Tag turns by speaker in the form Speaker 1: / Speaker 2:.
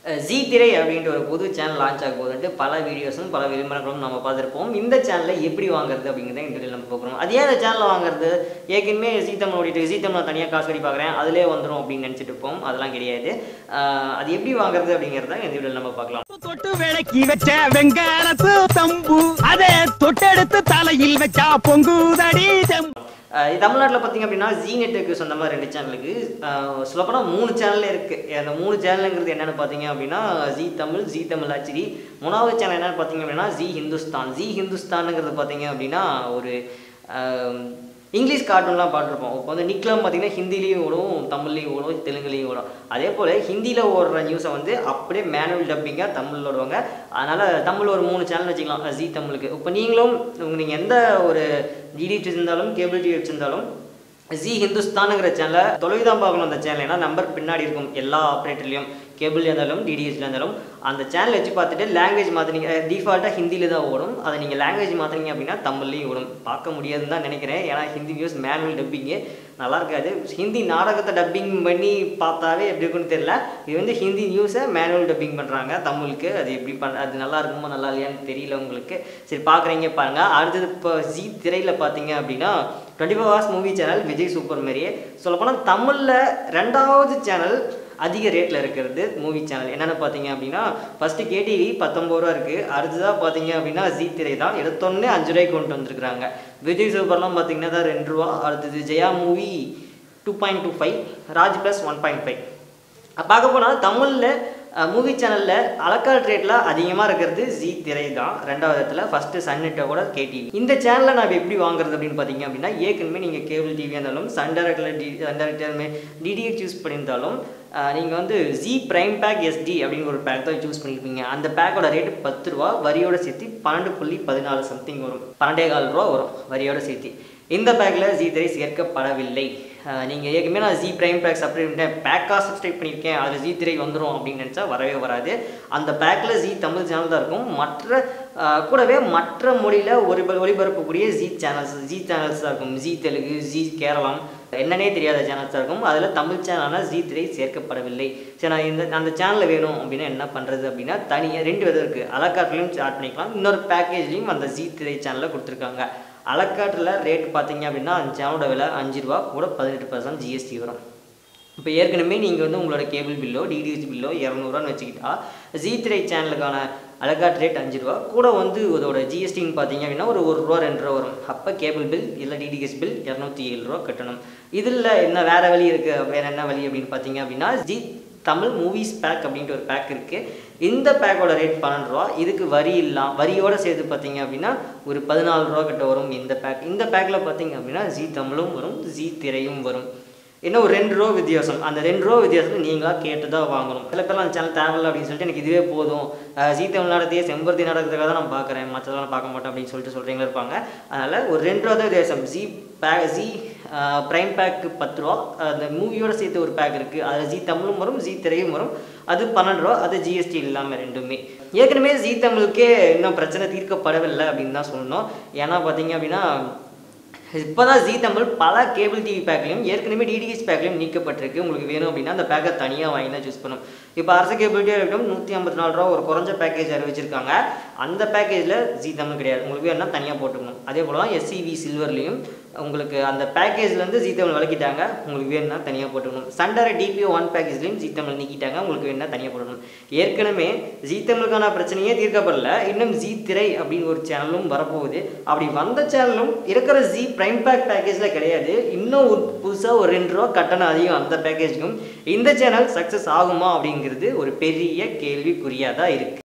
Speaker 1: G திரை அப்படின்ற ஒரு புது சேனல் லான்ச் ஆக போகுதுன்ட்டு பல வீடியோஸும் பல விளம்பரங்களும் நம்ம பார்த்துருப்போம் இந்த சேனலில் எப்படி வாங்குறது அப்படிங்கிறத இந்த வீடியோவில் நம்ம பார்க்குறோம் அது ஏன் இந்த சேனலில் வாங்குறது ஏற்கனவே ஜி தமிழ் ஓடிட்டு ஜி தமிழ் தனியாக காசு கட்டி பார்க்குறேன் அதிலே வந்துடும் அப்படின்னு நினச்சிட்டு இருப்போம் அதெல்லாம் கிடையாது ஆஹ் அது எப்படி வாங்குறது அப்படிங்கிறத இந்த வீடியோவில் நம்ம பார்க்கலாம்
Speaker 2: தொட்டு விளக்கி வச்ச வெங்காலத்து தம்பு அதே தொட்டெடுத்து தலையில் வச்சா பொங்குதடி செம்பு
Speaker 1: ஆஹ் இது தமிழ்நாட்டில் பார்த்தீங்க அப்படின்னா ஜி நெட்டுக்கு சொந்தமாக ரெண்டு சேனலுக்கு சொல்லப்போனால் மூணு சேனல் இருக்குது அந்த மூணு சேனலுங்கிறது என்னென்னு பார்த்தீங்க அப்படின்னா Zee Tamil Zee Tamil HD மூணாவது சேனல் என்னென்னு பார்த்தீங்க அப்படின்னா ஜி ஹிந்துஸ்தான் ஜி ஹிந்துஸ்தானுங்கிறது பார்த்தீங்க அப்படின்னா ஒரு ஆஹ், இங்கிலீஷ் கார்ட்டூன்லாம் பார்த்துருப்போம் இப்போ வந்து நிக்லாம் பார்த்தீங்கன்னா ஹிந்திலையும் ஓடும் தமிழ்லையும் ஓடும் தெலுங்குலையும் ஓடும் அதே போல் ஹிந்தியில் ஓடுற நியூஸை வந்து அப்படியே மேனுவல் டப்பிங்காக தமிழில் ஓடுவாங்க அதனால் தமிழ் ஒரு மூணு சேனல் வச்சுக்கலாம் ஜி தமிழுக்கு இப்போ நீங்களும் நீங்கள் எந்த ஒரு டிடி வச்சிருந்தாலும் கேபிள் டிவி வச்சிருந்தாலும் ஜி ஹிந்துஸ்தானுங்கிற சேனலை தொலைவு தான் பார்க்கணும் அந்த சேனல் ஏன்னா நம்பர் பின்னாடி இருக்கும் எல்லா ஆப்ரேட்டர்லையும் கேபிள் இருந்தாலும் டிடிஹெச்ல இருந்தாலும் அந்த சேனல் வச்சு பார்த்துட்டு லாங்குவேஜ் மாற்றினீங்க டிஃபால்ட்டாக ஹிந்தியில் தான் ஓடும் அதை நீங்கள் லாங்குவேஜ் மாற்றினீங்க அப்படின்னா தமிழ்லையும் ஓடும் பார்க்க முடியாதுன்னு தான் நினைக்கிறேன் ஏன்னா ஹிந்தி நியூஸ் மேனுவல் டப்பிங்கு நல்லா இருக்காது ஹிந்தி நாடகத்தை டப்பிங் பண்ணி பார்த்தாவே எப்படி இருக்குன்னு தெரியல இது வந்து ஹிந்தி நியூஸை மேனுவல் டப்பிங் பண்ணுறாங்க தமிழுக்கு அது எப்படி பண்ண அது நல்லா இருக்குமா நல்லா இல்லையான்னு தெரியல உங்களுக்கு சரி பார்க்குறீங்க பாருங்கள் அடுத்தது இப்போ ஜி திரையில் பார்த்தீங்க அப்படின்னா twenty four hours movie channel Vijay super மாரியே சொல்லப்போனால் தமிழில் ரெண்டாவது சேனல் அதிக ரேட்டில் இருக்கிறது மூவி சேனல் என்னென்னு பார்த்தீங்க அப்படின்னா ஃபஸ்ட்டு கேடிவி பத்தொம்பது ரூபா இருக்குது அடுத்ததாக பார்த்தீங்க அப்படின்னா ஜி திரை தான் எடுத்தோடனே அஞ்சு ரூபாய்க்கு கொண்டு வந்திருக்கிறாங்க விஜய் சூப்பர்லாம் பார்த்தீங்கன்னா தான் ரெண்டு ரூபா அடுத்தது Jaya movie two point two five Raj plus one point five பார்க்க போனால் தமிழில் மூவி சேனலில் அலக்கால் ரேட்டில் அதிகமாக இருக்கிறது ஜி திரை தான் ரெண்டாவது இடத்துல ஃபஸ்ட்டு சன் நெட்டோட கேடிவி இந்த சேனலை நான் எப்படி வாங்குறது அப்படின்னு பார்த்தீங்க அப்படின்னா ஏற்கனவே நீங்கள் கேபிள் டிவி இருந்தாலும் சன் டேரக்டில் டி சன் டேரக்டர் டிடிஎச் யூஸ் பண்ணியிருந்தாலும் நீங்கள் வந்து ஜி ப்ரைம் பேக் எஸ்டி அப்படிங்கிற ஒரு பேக் தான் சூஸ் பண்ணியிருப்பீங்க அந்த பேக்கோட ரேட்டு பத்து ரூபா வரியோட சேர்த்து பன்னெண்டு புள்ளி பதினாலு சம்திங் வரும் பன்னெண்டே கால் ரூபா வரும் வரியோட சேர்த்து இந்த பேக்கில் ஜி திரை சேர்க்கப்படவில்லை நீங்கள் ஏற்கனவே நான் ஜி ப்ரைம் பேக் சப்ஸ்கிரைப் பண்ணிட்டேன் பேக்காக சப்ஸ்கிரைப் பண்ணியிருக்கேன் அதில் ஜி திரை வந்துடும் அப்படின்னு நினச்சா வரவே வராது அந்த பேக்கில் ஜி தமிழ் சேனல் தான் இருக்கும் மற்ற ஆஹ், கூடவே மற்ற மொழியில் ஒரு ஒளிபரப்பக்கூடிய ஜி சேனல்ஸ் ஜி சேனல்ஸ் தான் இருக்கும் ஜி தெலுங்கு ஜி கேரளம் என்னன்னே தெரியாத சேனல்ஸ் தான் இருக்கும் அதில் தமிழ் சேனலான ஜி திரை சேர்க்கப்படவில்லை சரி நான் இந்த அந்த சேனலில் வேணும் அப்படின்னா என்ன பண்ணுறது அப்படின்னா தனியாக ரெண்டு விதம் இருக்குது அலக்காட்லையும் ஸ்டார்ட் பண்ணிக்கலாம் இன்னொரு பேக்கேஜ்லேயும் அந்த ஜி திரை சேனலில் கொடுத்துருக்காங்க அலக்காட்டில் ரேட் பார்த்தீங்க அப்படின்னா அந்த சேனலோட விலை அஞ்சு ரூபா கூட பதினெட்டு பர்சன்ட் ஜிஎஸ்டி வரும் இப்போ ஏற்கனவே நீங்கள் வந்து உங்களோட கேபிள் பில்லோ டிடிஹெச் பில்லோ இரநூறுவான்னு வச்சுக்கிட்டா ஜி த்ரீ சேனலுக்கான அலகாட் ரேட் அஞ்சு ரூபா கூட வந்து இதோட ஜிஎஸ்டின்னு பார்த்தீங்க அப்படின்னா ஒரு ஒரு ரூபா ரெண்டு ரூபா வரும் அப்போ கேபிள் பில் இல்லை டிடிஹெச் பில் இரநூத்தி ஏழு ரூபா கட்டணும் இதில் என்ன வேறு வழி இருக்குது வேறு என்ன வழி அப்படின்னு பார்த்தீங்க அப்படின்னா ஜி தமிழ் மூவிஸ் பேக் அப்படின்ட்டு ஒரு பேக் இருக்குது இந்த பேக்கோட ரேட் பன்னெண்டு ரூபா இதுக்கு வரி இல்லாம் வரியோட சேர்த்து பார்த்தீங்க அப்படின்னா ஒரு பதினாலு ரூபா கிட்ட வரும் இந்த பேக் இந்த பேக்கில் பார்த்தீங்க அப்படின்னா ஜி தமிழும் வரும் ஜி திரையும் வரும் இன்னும் ஒரு ரெண்டு ரூபா வித்தியாசம் அந்த ரெண்டு ரூபா வித்தியாசம் நீங்களாக கேட்டு தான் வாங்கணும் சில பேர்லாம் அந்த சேனல் தேவையில்ல அப்படின்னு சொல்லிட்டு எனக்கு இதுவே போதும் அஹ் ஜீ தமிழ் நடத்தியே செம்பருத்தி நடக்கிறதுக்காக தான் நான் பார்க்குறேன் மற்றதெல்லாம் பார்க்க மாட்டேன் அப்படின்னு சொல்லிட்டு சொல்கிறீங்களா இருப்பாங்க அதனால் ஒரு ரெண்டு ரூபா தான் வித்தியாசம் Zee pack Zee prime pack பத்து ரூபா அந்த மூவியோட சேர்த்து ஒரு பேக் இருக்குது அதில் ஜி தமிழும் வரும் ஜி திரையும் வரும் அது பன்னெண்டு ரூபா அது ஜிஎஸ்டி இல்லாமல் ரெண்டுமே ஏற்கனவே ஜி தமிழுக்கே இன்னும் பிரச்சனை தீர்க்கப்படவில்லை அப்படின்னு தான் சொல்லணும் ஏன்னா பார்த்தீங்க அப்படின்னா இப்போ தான் ஜி தமிழ் பல கேபிள் டிவி பேக்லையும் ஏற்கனவே டிடிஹெச் பேக்லையும் நீக்கப்பட்டிருக்கு உங்களுக்கு வேணும் அப்படின்னா அந்த பேக்கை தனியாக வாங்கி தான் சூஸ் பண்ணும் இப்போ அரசு கேபிள் டிவி இருக்கட்டும் நூற்றி ஐம்பத்தி நாலு ரூபா ஒரு குறைஞ்ச பேக்கேஜ் அறிவிச்சிருக்காங்க அந்த பேக்கேஜில் ஜி தமிழ் கிடையாது உங்களுக்கு வேணும்னா தனியாக போட்டுக்கணும் அதே போல் தான் எஸ்சிவி சில்வர்லேயும் உங்களுக்கு அந்த பேக்கேஜ்லேருந்து ஜி தமிழ் விளக்கிட்டாங்க உங்களுக்கு வேணும்னா தனியாக போட்டுக்கணும் சண்டரை டிபிஓ ஒன் பேக்கேஜ்லேயும் ஜி தமிழ் நீக்கிட்டாங்க உங்களுக்கு வேணும்னா தனியாக போட்டுக்கணும் ஏற்கனவே ஜி தமிழுக்கான பிரச்சனையே தீர்க்கப்படல இன்னும் ஜி திரை அப்படின்னு ஒரு சேனலும் வரப்போகுது அப்படி வந்த சேனலும் இருக்கிற ஜி ப்ரைம் பேக் பேக்கேஜில் கிடையாது இன்னும் ஒரு புதுசாக ஒரு ரெண்டு ரூபா கட்டணம் அதிகம் அந்த பேக்கேஜுக்கும் இந்த சேனல் சக்ஸஸ் ஆகுமா அப்படிங்கிறது ஒரு பெரிய கேள்விக்குறியாக தான் இருக்குது